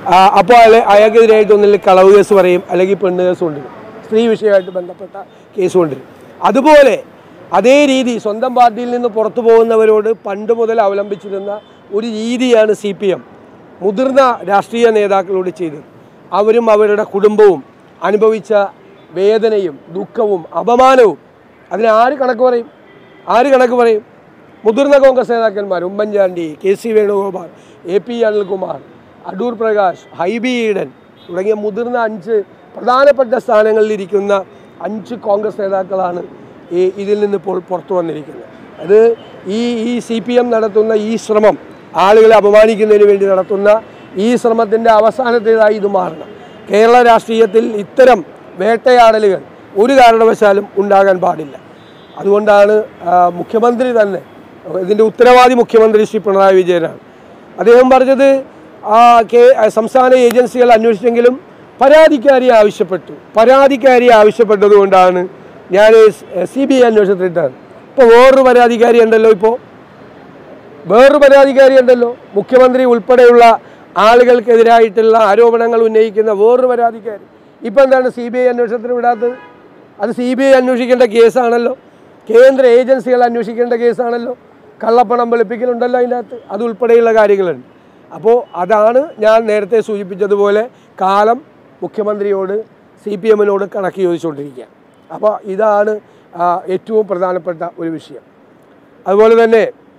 ആ, അപ്പോൾ അയാൾ അയാൾക്കെതിരായിട്ട് ഒന്നിൽ കളവ് കേസ് പറയും അല്ലെങ്കിൽ പെണ്ണ് കേസ് കൊണ്ടുവരും സ്ത്രീ വിഷയമായിട്ട് ബന്ധപ്പെട്ട കേസ് കൊണ്ടുവരും അതുപോലെ അതേ രീതി സ്വന്തം പാർട്ടിയിൽ നിന്ന് പുറത്തു പോകുന്നവരോട് പണ്ട് മുതൽ അവലംബിച്ചിരുന്ന ഒരു രീതിയാണ് സി പി എം മുതിർന്ന രാഷ്ട്രീയ നേതാക്കളോട് ചെയ്തത് അവരും അവരുടെ കുടുംബവും അനുഭവിച്ച വേദനയും ദുഃഖവും അപമാനവും അതിന് ആര് കണക്ക് പറയും ആര് കണക്ക് പറയും മുതിർന്ന കോൺഗ്രസ് നേതാക്കന്മാർ Oommen Chandy K C Venugopal A P Anilkumar Adoor Prakash Hibi Eden തുടങ്ങിയ മുതിർന്ന അഞ്ച് പ്രധാനപ്പെട്ട സ്ഥാനങ്ങളിലിരിക്കുന്ന അഞ്ച് കോൺഗ്രസ് നേതാക്കളാണ് ഈ ഇതിൽ നിന്ന് ഇപ്പോൾ പുറത്തു വന്നിരിക്കുന്നത് അത് ഈ ഈ സി പി എം നടത്തുന്ന ഈ ശ്രമം ആളുകളെ അപമാനിക്കുന്നതിന് വേണ്ടി നടത്തുന്ന ഈ ശ്രമത്തിൻ്റെ അവസാനത്തേതായി ഇത് മാറണം കേരള രാഷ്ട്രീയത്തിൽ ഇത്തരം വേട്ടയാടലുകൾ ഒരു കാരണവശാലും ഉണ്ടാകാൻ പാടില്ല അതുകൊണ്ടാണ് ആ, മുഖ്യമന്ത്രി തന്നെ ഇതിൻ്റെ ഉത്തരവാദി മുഖ്യമന്ത്രി ശ്രീ പിണറായി വിജയനാണ് അദ്ദേഹം പറഞ്ഞത് ആ കെ സംസ്ഥാന ഏജൻസികൾ അന്വേഷിച്ചെങ്കിലും പരാതിക്കാരി ആവശ്യപ്പെട്ടു പരാതിക്കാരി ആവശ്യപ്പെട്ടതുകൊണ്ടാണ് ഞാൻ സി ബി ഐ അന്വേഷണത്തിലിട്ടത് ഇപ്പോൾ വേറൊരു പരാതിക്കാരി ഉണ്ടല്ലോ ഇപ്പോൾ വേറൊരു പരാതിക്കാരി ഉണ്ടല്ലോ മുഖ്യമന്ത്രി ഉൾപ്പെടെയുള്ള ആളുകൾക്കെതിരായിട്ടുള്ള ആരോപണങ്ങൾ ഉന്നയിക്കുന്ന വേറൊരു പരാതിക്കാരി ഇപ്പം എന്താണ് സി ബി ഐ അന്വേഷണത്തിന് വിടാത്തത് അത് സി ബി ഐ അന്വേഷിക്കേണ്ട കേസാണല്ലോ കേന്ദ്ര ഏജൻസികൾ അന്വേഷിക്കേണ്ട കേസാണല്ലോ കള്ളപ്പണം വെളുപ്പിക്കലുണ്ടല്ലോ അതിൻ്റെ അകത്ത് അത് ഉൾപ്പെടെയുള്ള കാര്യങ്ങളുണ്ട് അപ്പോൾ അതാണ് ഞാൻ നേരത്തെ സൂചിപ്പിച്ചതുപോലെ കാലം മുഖ്യമന്ത്രിയോട് സി പി എമ്മിനോട് കണക്ക് ചോദിച്ചുകൊണ്ടിരിക്കുക അപ്പോൾ ഇതാണ് ആ, ഏറ്റവും പ്രധാനപ്പെട്ട ഒരു വിഷയം അതുപോലെ തന്നെ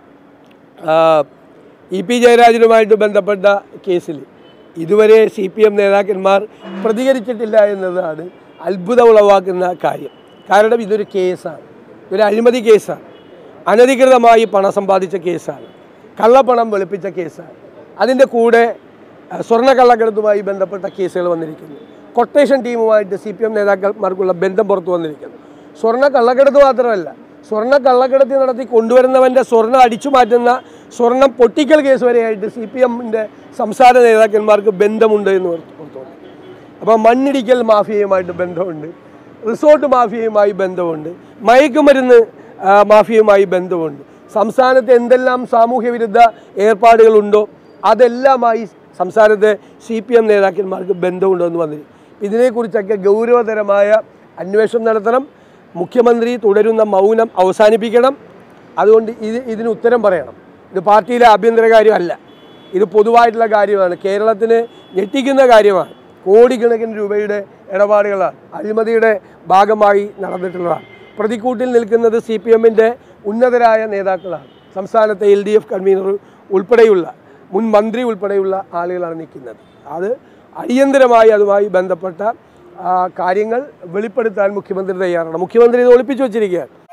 ഇ പി ജയരാജനുമായിട്ട് ബന്ധപ്പെട്ട കേസിൽ ഇതുവരെ സി പി എം നേതാക്കന്മാർ പ്രതികരിച്ചിട്ടില്ല എന്നതാണ് അത്ഭുതം ഉളവാക്കുന്ന കാര്യം കാരണം ഇതൊരു കേസാണ് ഇതൊരു അഴിമതി കേസാണ് അനധികൃതമായി പണം സമ്പാദിച്ച കേസാണ് കള്ളപ്പണം വെളുപ്പിച്ച കേസാണ് അതിൻ്റെ കൂടെ അഹ്, സ്വർണ്ണ കള്ളക്കടത്തുമായി ബന്ധപ്പെട്ട കേസുകൾ വന്നിരിക്കുന്നു കൊട്ടേഷൻ ടീമുമായിട്ട് സി പി എം നേതാക്കന്മാർക്കുള്ള ബന്ധം പുറത്തു വന്നിരിക്കുന്നു സ്വർണ്ണ കള്ളക്കടത്ത് മാത്രമല്ല സ്വർണ്ണ കള്ളക്കടത്തി നടത്തി കൊണ്ടുവരുന്നവൻ്റെ സ്വർണ്ണം അടിച്ചു മാറ്റുന്ന സ്വർണം പൊട്ടിക്കൽ കേസ് വരെയായിട്ട് സി പി എമ്മിൻ്റെ സംസ്ഥാന നേതാക്കന്മാർക്ക് ബന്ധമുണ്ട് എന്ന് പുറത്ത് പുറത്തു വന്നു അപ്പോൾ മണ്ണിടിക്കൽ മാഫിയയുമായിട്ട് ബന്ധമുണ്ട് റിസോർട്ട് മാഫിയയുമായി ബന്ധമുണ്ട് മയക്കുമരുന്ന് ആ, മാഫിയയുമായി ബന്ധമുണ്ട് സംസ്ഥാനത്ത് എന്തെല്ലാം സാമൂഹ്യ വിരുദ്ധ ഏർപ്പാടുകളുണ്ടോ അതെല്ലാമായി സംസ്ഥാനത്തെ സി പി എം നേതാക്കന്മാർക്ക് ബന്ധമുണ്ടെന്ന് വന്നിരിക്കും ഇതിനെക്കുറിച്ചൊക്കെ ഗൗരവതരമായ അന്വേഷണം നടത്തണം മുഖ്യമന്ത്രി തുടരുന്ന മൗനം അവസാനിപ്പിക്കണം അതുകൊണ്ട് ഇത് ഇതിന് ഉത്തരം പറയണം ഇത് പാർട്ടിയിലെ ആഭ്യന്തര കാര്യമല്ല ഇത് പൊതുവായിട്ടുള്ള കാര്യമാണ് കേരളത്തിന് ഞെട്ടിക്കുന്ന കാര്യമാണ് കോടിക്കണക്കിന് രൂപയുടെ ഇടപാടുകളാണ് അഴിമതിയുടെ ഭാഗമായി നടന്നിട്ടുള്ളതാണ് പ്രതിക്കൂട്ടിൽ നിൽക്കുന്നത് സി പി എമ്മിൻ്റെ ഉന്നതരായ നേതാക്കളാണ് സംസ്ഥാനത്തെ എൽ ഡി എഫ് കൺവീനർ ഉൾപ്പെടെയുള്ള മുൻ മന്ത്രി ഉൾപ്പെടെയുള്ള ആളുകളാണ് നിൽക്കുന്നത് അത് അടിയന്തരമായി അതുമായി ബന്ധപ്പെട്ട ആ, കാര്യങ്ങൾ വെളിപ്പെടുത്താൻ മുഖ്യമന്ത്രി തയ്യാറാണ് മുഖ്യമന്ത്രി ഇത് ഒളിപ്പിച്ചു വച്ചിരിക്കുകയാണ്